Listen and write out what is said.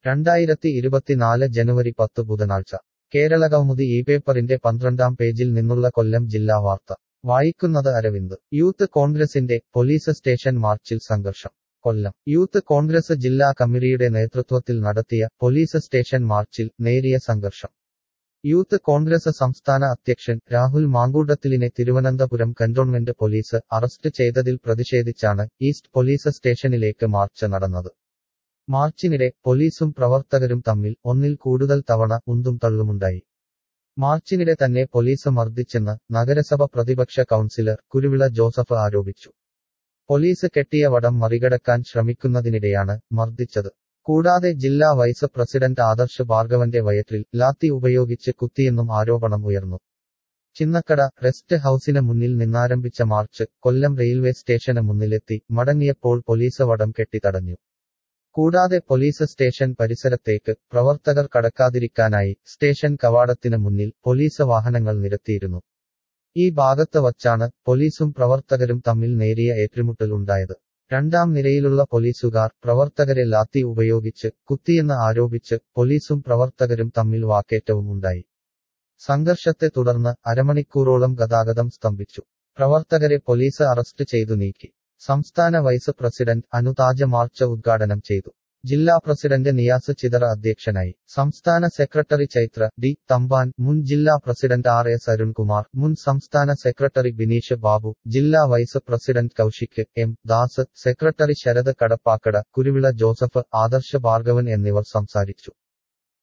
രണ്ടായിരത്തി ഇരുപത്തിനാല് ജനുവരി പത്ത് ബുധനാഴ്ച കേരളകൗമുദി ഈ പേപ്പറിന്റെ പന്ത്രണ്ടാം പേജിൽ നിന്നുള്ള കൊല്ലം ജില്ലാ വാർത്ത വായിക്കുന്നത് അരവിന്ദ് യൂത്ത് കോൺഗ്രസിന്റെ പോലീസ് സ്റ്റേഷൻ മാർച്ചിൽ സംഘർഷം കൊല്ലം യൂത്ത് കോൺഗ്രസ് ജില്ലാ കമ്മിറ്റിയുടെ നേതൃത്വത്തിൽ നടത്തിയ പോലീസ് സ്റ്റേഷൻ മാർച്ചിൽ നേരിയ സംഘർഷം യൂത്ത് കോൺഗ്രസ് സംസ്ഥാന അധ്യക്ഷൻ രാഹുൽ മാങ്കൂട്ടത്തിലിനെ തിരുവനന്തപുരം കന്റോൺമെന്റ് പോലീസ് അറസ്റ്റ് ചെയ്തതിൽ പ്രതിഷേധിച്ചാണ് ഈസ്റ്റ് പോലീസ് സ്റ്റേഷനിലേക്ക് മാർച്ച് നടന്നത് മാർച്ചിനിടെ പോലീസും പ്രവർത്തകരും തമ്മിൽ ഒന്നിൽ കൂടുതൽ തവണ ഉന്തും തള്ളുമുണ്ടായി മാർച്ചിനിടെ തന്നെ പോലീസ് മർദ്ദിച്ചെന്ന് നഗരസഭ പ്രതിപക്ഷ കൗൺസിലർ കുരുവിള ജോസഫ് ആരോപിച്ചു പോലീസ് കെട്ടിയ വടം മറികടക്കാൻ ശ്രമിക്കുന്നതിനിടെയാണ് മർദ്ദിച്ചത് കൂടാതെ ജില്ലാ വൈസ് പ്രസിഡന്റ് ആദർശ് ഭാർഗവന്റെ വയറ്റിൽ ലാത്തി ഉപയോഗിച്ച് കുത്തിയെന്നും ആരോപണം ഉയർന്നു ചിന്നക്കട റെസ്റ്റ് ഹൌസിന് മുന്നിൽ നിന്നാരംഭിച്ച മാർച്ച് കൊല്ലം റെയിൽവേ സ്റ്റേഷന് മുന്നിലെത്തി മടങ്ങിയപ്പോൾ പോലീസ് വടം കെട്ടി തടഞ്ഞു കൂടാതെ പോലീസ് സ്റ്റേഷൻ പരിസരത്തേക്ക് പ്രവർത്തകർ കടക്കാതിരിക്കാനായി സ്റ്റേഷൻ കവാടത്തിന് മുന്നിൽ പോലീസ് വാഹനങ്ങൾ നിരത്തിയിരുന്നു ഈ ഭാഗത്ത് വച്ചാണ് പോലീസും പ്രവർത്തകരും തമ്മിൽ നേരിയ ഏറ്റുമുട്ടൽ ഉണ്ടായത് രണ്ടാം നിരയിലുള്ള പോലീസുകാർ പ്രവർത്തകരെ ലാത്തി ഉപയോഗിച്ച് കുത്തിയെന്ന് ആരോപിച്ച് പോലീസും പ്രവർത്തകരും തമ്മിൽ വാക്കേറ്റവും ഉണ്ടായി സംഘർഷത്തെ തുടർന്ന് അരമണിക്കൂറോളം ഗതാഗതം സ്തംഭിച്ചു പ്രവർത്തകരെ പോലീസ് അറസ്റ്റ് ചെയ്തു നീക്കി സംസ്ഥാന വൈസ് പ്രസിഡന്റ് അനുതാജ മാർച്ച് ഉദ്ഘാടനം ചെയ്തു ജില്ലാ പ്രസിഡന്റ് നിയാസ് ചിതറ അധ്യക്ഷനായി സംസ്ഥാന സെക്രട്ടറി ചൈത്ര ഡി തമ്പാൻ മുൻ ജില്ലാ പ്രസിഡന്റ് ആർ എസ് അരുൺകുമാർ മുൻ സംസ്ഥാന സെക്രട്ടറി ബിനീഷ് ബാബു ജില്ലാ vice president Koushik M Das secretary Sharath Kadappakada Kuruvila Joseph Adarsha Bhargavan എന്നിവർ സംസാരിച്ചു